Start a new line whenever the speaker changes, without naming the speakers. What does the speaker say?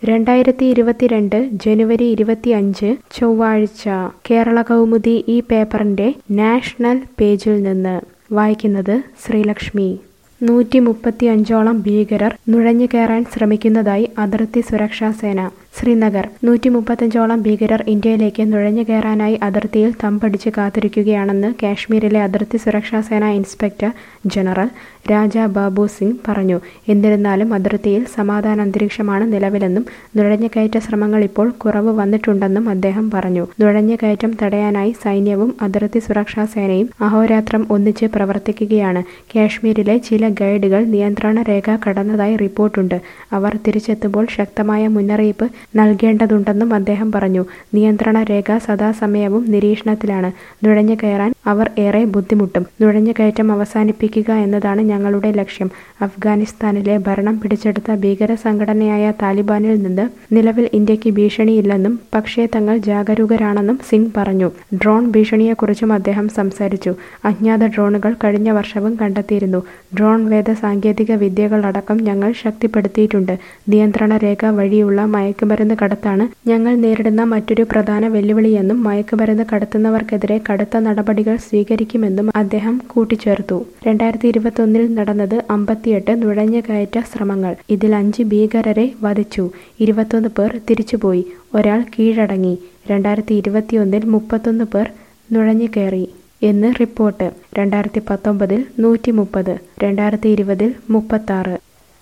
രണ്ടായിരത്തി ഇരുപത്തിരണ്ട് ജനുവരി ഇരുപത്തിയഞ്ച് ചൊവ്വാഴ്ച കേരള കൗമുദി ഈ പേപ്പറിന്റെ നാഷണൽ പേജിൽ നിന്ന് വായിക്കുന്നത് ശ്രീലക്ഷ്മി നൂറ്റി മുപ്പത്തിയഞ്ചോളം ഭീകരർ നുഴഞ്ഞു കയറാൻ ശ്രമിക്കുന്നതായി അതിർത്തി സുരക്ഷാ സേന ശ്രീനഗർ നൂറ്റി മുപ്പത്തഞ്ചോളം ഭീകരർ ഇന്ത്യയിലേക്ക് നുഴഞ്ഞു കയറാനായി അതിർത്തിയിൽ തമ്പടിച്ച് കാത്തിരിക്കുകയാണെന്ന് കാശ്മീരിലെ അതിർത്തി സുരക്ഷാ സേന ഇൻസ്പെക്ടർ ജനറൽ രാജ ബാബു സിംഗ് പറഞ്ഞു എന്നിരുന്നാലും അതിർത്തിയിൽ സമാധാന അന്തരീക്ഷമാണ് നിലവിലെന്നും നുഴഞ്ഞുകയറ്റ ശ്രമങ്ങൾ ഇപ്പോൾ കുറവ് വന്നിട്ടുണ്ടെന്നും അദ്ദേഹം പറഞ്ഞു നുഴഞ്ഞുകയറ്റം തടയാനായി സൈന്യവും അതിർത്തി സുരക്ഷാ സേനയും അഹോരാത്രം ഒന്നിച്ച് പ്രവർത്തിക്കുകയാണ് കാശ്മീരിലെ ചില ഗൈഡുകൾ നിയന്ത്രണ രേഖ കടന്നതായി റിപ്പോർട്ടുണ്ട് അവർ തിരിച്ചെത്തുമ്പോൾ ശക്തമായ മുന്നറിയിപ്പ് നൽകേണ്ടതുണ്ടെന്നും അദ്ദേഹം പറഞ്ഞു നിയന്ത്രണ രേഖ സദാസമയവും നിരീക്ഷണത്തിലാണ് നുഴഞ്ഞു കയറാൻ അവർ ഏറെ ബുദ്ധിമുട്ടും നുഴഞ്ഞുകയറ്റം അവസാനിപ്പിക്കുക എന്നതാണ് ഞങ്ങളുടെ ലക്ഷ്യം അഫ്ഗാനിസ്ഥാനിലെ ഭരണം പിടിച്ചെടുത്ത ഭീകര സംഘടനയായ താലിബാനിൽ നിന്ന് നിലവിൽ ഇന്ത്യക്ക് ഭീഷണിയില്ലെന്നും പക്ഷേ തങ്ങൾ ജാഗരൂകരാണെന്നും സിംഗ് പറഞ്ഞു ഡ്രോൺ ഭീഷണിയെക്കുറിച്ചും അദ്ദേഹം സംസാരിച്ചു അജ്ഞാത ഡ്രോണുകൾ കഴിഞ്ഞ വർഷവും കണ്ടെത്തിയിരുന്നു ഡ്രോൺ വേദ സാങ്കേതിക വിദ്യകളടക്കം ഞങ്ങൾ ശക്തിപ്പെടുത്തിയിട്ടുണ്ട് നിയന്ത്രണ രേഖ വഴിയുള്ള മയക്കുമരുന്ന് കടത്താണ് ഞങ്ങൾ നേരിടുന്ന മറ്റൊരു പ്രധാന വെല്ലുവിളിയെന്നും മയക്കുമരുന്ന് കടത്തുന്നവർക്കെതിരെ കടുത്ത നടപടികൾ സ്വീകരിക്കുമെന്നും അദ്ദേഹം കൂട്ടിച്ചേർത്തു രണ്ടായിരത്തി ഇരുപത്തൊന്നിൽ നടന്നത് അമ്പത്തിയെട്ട് നുഴഞ്ഞുകയറ്റ ശ്രമങ്ങൾ ഇതിൽ അഞ്ച് ഭീകരരെ വധിച്ചു ഇരുപത്തൊന്ന് പേർ തിരിച്ചുപോയി ഒരാൾ കീഴടങ്ങി രണ്ടായിരത്തി ഇരുപത്തിയൊന്നിൽ മുപ്പത്തൊന്ന് പേർ നുഴഞ്ഞുകയറി എന്ന് റിപ്പോർട്ട് രണ്ടായിരത്തി പത്തൊമ്പതിൽ നൂറ്റി മുപ്പത് രണ്ടായിരത്തി ഇരുപതിൽ മുപ്പത്താറ്